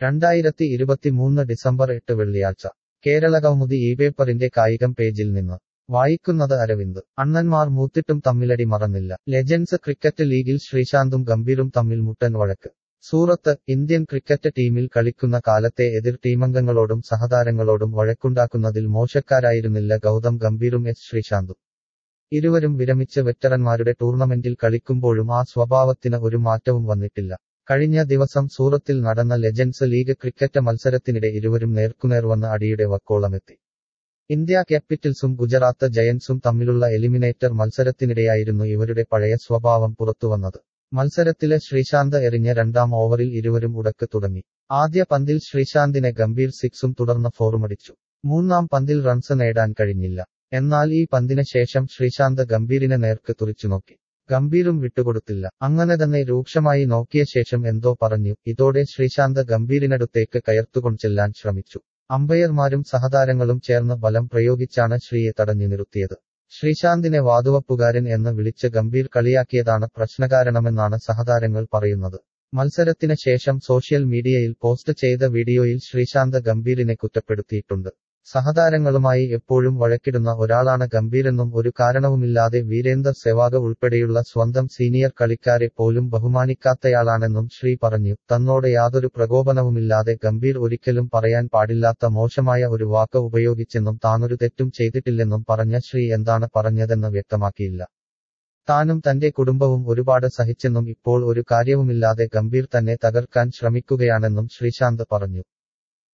രണ്ടായിരത്തി ഇരുപത്തിമൂന്ന് ഡിസംബർ എട്ട് വെള്ളിയാഴ്ച കേരള കൗമുദി ഈ പേപ്പറിന്റെ കായികം പേജിൽ നിന്ന് വായിക്കുന്നത് അരവിന്ദ് അണ്ണന്മാർ മൂത്തിട്ടും തമ്മിലടി മറന്നില്ല ലെജൻസ് ക്രിക്കറ്റ് ലീഗിൽ ശ്രീശാന്തും ഗംഭീറും തമ്മിൽ മുട്ടൻ വഴക്ക് സൂറത്ത് ഇന്ത്യൻ ക്രിക്കറ്റ് ടീമിൽ കളിക്കുന്ന കാലത്തെ എതിർ ടീമംഗങ്ങളോടും സഹതാരങ്ങളോടും വഴക്കുണ്ടാക്കുന്നതിൽ മോശക്കാരായിരുന്നില്ല ഗൗതം ഗംഭീറും എസ് ശ്രീശാന്തും ഇരുവരും വിരമിച്ച് വെറ്ററന്മാരുടെ ടൂർണമെന്റിൽ കളിക്കുമ്പോഴും ആ സ്വഭാവത്തിന് ഒരു മാറ്റവും വന്നിട്ടില്ല കഴിഞ്ഞ ദിവസം സൂറത്തിൽ നടന്ന ലെജൻസ് ലീഗ് ക്രിക്കറ്റ് മത്സരത്തിനിടെ ഇരുവരും നേർക്കുനേർ വന്ന അടിയുടെ വക്കോളമെത്തി ഇന്ത്യ ക്യാപിറ്റൽസും ഗുജറാത്ത് ജയന്റ്സും തമ്മിലുള്ള എലിമിനേറ്റർ മത്സരത്തിനിടെയായിരുന്നു ഇവരുടെ പഴയ സ്വഭാവം പുറത്തുവന്നത് മത്സരത്തിലെ ശ്രീശാന്ത് എറിഞ്ഞ രണ്ടാം ഓവറിൽ ഇരുവരും ഉടക്ക് തുടങ്ങി ആദ്യ പന്തിൽ ശ്രീശാന്തിനെ ഗംഭീർ സിക്സും തുടർന്ന് ഫോറുമടിച്ചു മൂന്നാം പന്തിൽ റൺസ് നേടാൻ കഴിഞ്ഞില്ല എന്നാൽ ഈ പന്തിന് ശേഷം ശ്രീശാന്ത് ഗംഭീരിനെ നേർക്ക് തുറിച്ചുനോക്കി ഗംഭീരും വിട്ടുകൊടുത്തില്ല അങ്ങനെ തന്നെ രൂക്ഷമായി നോക്കിയ ശേഷം എന്തോ പറഞ്ഞു ഇതോടെ ശ്രീശാന്ത് ഗംഭീരിനടുത്തേക്ക് കയർത്തുകൊണ്ട് ചെല്ലാൻ ശ്രമിച്ചു അമ്പയർമാരും സഹതാരങ്ങളും ചേർന്ന് ബലം പ്രയോഗിച്ചാണ് ശ്രീയെ തടഞ്ഞു നിർത്തിയത് ശ്രീശാന്തിനെ വാതുവപ്പുകാരൻ എന്ന് വിളിച്ച് ഗംഭീർ കളിയാക്കിയതാണ് പ്രശ്നകാരണമെന്നാണ് സഹതാരങ്ങൾ പറയുന്നത് മത്സരത്തിന് ശേഷം സോഷ്യൽ മീഡിയയിൽ പോസ്റ്റ് ചെയ്ത വീഡിയോയിൽ ശ്രീശാന്ത് ഗംഭീരിനെ കുറ്റപ്പെടുത്തിയിട്ടുണ്ട് സഹതാരങ്ങളുമായി എപ്പോഴും വഴക്കിടുന്ന ഒരാളാണ് ഗംഭീരെന്നും ഒരു കാരണവുമില്ലാതെ വീരേന്ദർ സെവാഗ് ഉൾപ്പെടെയുള്ള സ്വന്തം സീനിയർ കളിക്കാരെ പോലും ബഹുമാനിക്കാത്തയാളാണെന്നും ശ്രീ പറഞ്ഞു തന്നോട് യാതൊരു പ്രകോപനവുമില്ലാതെ ഗംഭീർ ഒരിക്കലും പറയാൻ പാടില്ലാത്ത മോശമായ ഒരു വാക്ക് ഉപയോഗിച്ചെന്നും താനൊരു തെറ്റും ചെയ്തിട്ടില്ലെന്നും പറഞ്ഞ ശ്രീ എന്താണ് പറഞ്ഞതെന്ന് വ്യക്തമാക്കിയില്ല താനും തന്റെ കുടുംബവും ഒരുപാട് സഹിച്ചെന്നും ഇപ്പോൾ ഒരു കാര്യവുമില്ലാതെ ഗംഭീർ തന്നെ തകർക്കാൻ ശ്രമിക്കുകയാണെന്നും ശ്രീശാന്ത് പറഞ്ഞു